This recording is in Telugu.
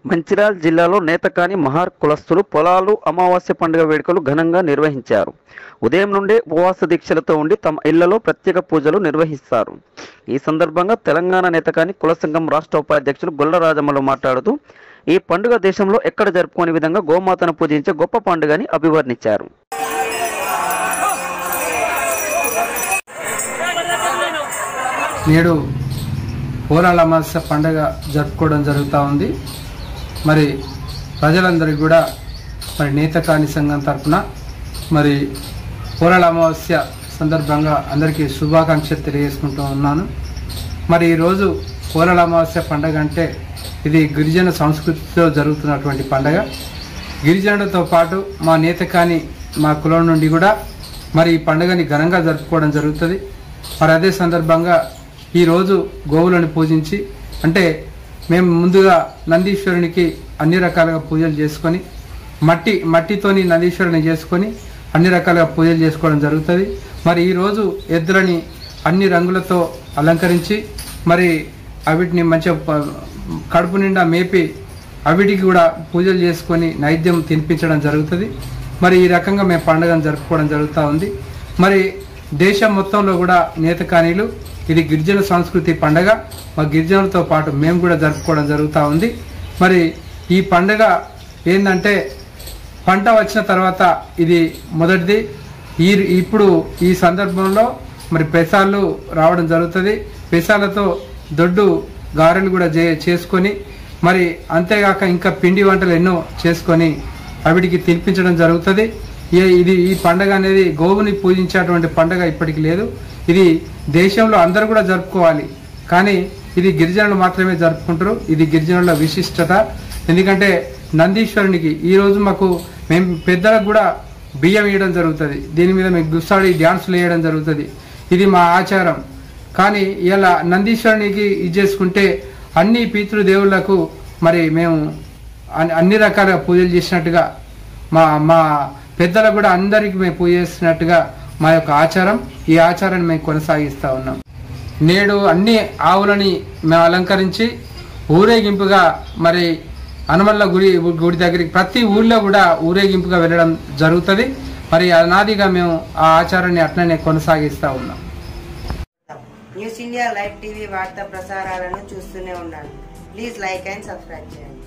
మంచిర్యాల జిల్లాలో నేతకాని మహార్ కులస్తులు పొలాలు అమావాస్య పండుగ వేడుకలు ఘనంగా నిర్వహించారు ఉదయం నుండే ఉపవాస దీక్షలతో ఉండి తమ ఇళ్లలో ప్రత్యేక పూజలు నిర్వహిస్తారు ఈ సందర్భంగా తెలంగాణ నేతకాని కుల సంఘం రాష్ట్ర ఉపాధ్యక్షులు గొల్లరాజమ్మలు మాట్లాడుతూ ఈ పండుగ దేశంలో ఎక్కడ జరుపుకోని విధంగా గోమాతను పూజించే గొప్ప పండుగని అభివర్ణించారు నేడు పోరాల అమావాస్య పండగ జరుపుకోవడం జరుగుతూ ఉంది మరి ప్రజలందరికీ కూడా మరి నేత కాని సంఘం తరఫున మరి పోరాల అమావాస్య సందర్భంగా అందరికీ శుభాకాంక్షలు తెలియజేసుకుంటూ ఉన్నాను మరి ఈరోజు పోరాల అమావాస్య పండగ అంటే ఇది గిరిజన సంస్కృతితో జరుగుతున్నటువంటి పండగ గిరిజనులతో పాటు మా నేత కాని మా కులం నుండి కూడా మరి ఈ పండుగని ఘనంగా జరుపుకోవడం జరుగుతుంది మరి అదే సందర్భంగా ఈరోజు గోవులను పూజించి అంటే మేము ముందుగా నందీశ్వరునికి అన్ని రకాలుగా పూజలు చేసుకొని మట్టి మట్టితోని నందీశ్వరుని చేసుకొని అన్ని రకాలుగా పూజలు చేసుకోవడం జరుగుతుంది మరి ఈరోజు ఎద్దులని అన్ని రంగులతో అలంకరించి మరి అవిటిని మంచిగా ప- కడుపు నిండా మేపి అవిటికి కూడా పూజలు చేసుకొని నైద్యం తినిపించడం జరుగుతుంది మరి ఈ రకంగా మేము పండుగను జరుపుకోవడం జరుగుతూ ఉంది మరి దేశం మొత్తంలో కూడా నేతకానీలు ఇది గిరిజన సంస్కృతి పండగ మా గిరిజనులతో పాటు మేము కూడా జరుపుకోవడం జరుగుతూ ఉంది మరి ఈ పండగ ఏంటంటే పంట వచ్చిన తర్వాత ఇది మొదటిది ఈ ఇప్పుడు ఈ సందర్భంలో మరి పెసాలు రావడం జరుగుతుంది పెసాలతో దొడ్డు గారెలు కూడా చే చేసుకొని మరి అంతేగాక ఇంకా పిండి వంటలు ఎన్నో చేసుకొని అవిటికి తినిపించడం జరుగుతుంది ఈ- ఇది ఈ పండగ అనేది గోవుని పూజించేటువంటి పండగ ఇప్పటికి లేదు ఇది దేశంలో అందరూ కూడా జరుపుకోవాలి కానీ ఇది గిరిజనులు మాత్రమే జరుపుకుంటారు ఇది గిరిజనుల విశిష్టత ఎందుకంటే నందీశ్వరునికి ఈ రోజు మాకు మేము పెద్దలకు కూడా బియ్యం వేయడం జరుగుతుంది దీని మీద మేము గుస్సాడి డ్యాన్సులు వేయడం జరుగుతుంది ఇది మా ఆచారం కానీ ఇలా నందీశ్వరునికి ఇది చేసుకుంటే అన్ని పితృదేవులకు మరి మేము అన్ని- అన్ని రకాలుగా పూజలు చేసినట్టుగా మా మా పెద్దలకు కూడా అందరికి మేము పూజ చేస్తున్నట్టుగా మా యొక్క ఆచారం ఈ ఆచారాన్ని మేము కొనసాగిస్తూ ఉన్నాం నేడు అన్ని ఆవులని మేము అలంకరించి ఊరేగింపుగా మరి హనుమల్ల గుడి గుడి దగ్గరికి ప్రతి ఊర్లో కూడా ఊరేగింపుగా వెళ్ళడం జరుగుతుంది మరి అనాదిగా మేము ఆ ఆచారాన్ని అట్లనే కొనసాగిస్తూ ఉన్నాం న్యూస్ ఇండియా లైవ్ టీవీ వార్తా ప్రసారాలను చూస్తూనే ఉండండి ప్లీజ్ లైక్ అండ్ సబ్స్క్రైబ్ చేయండి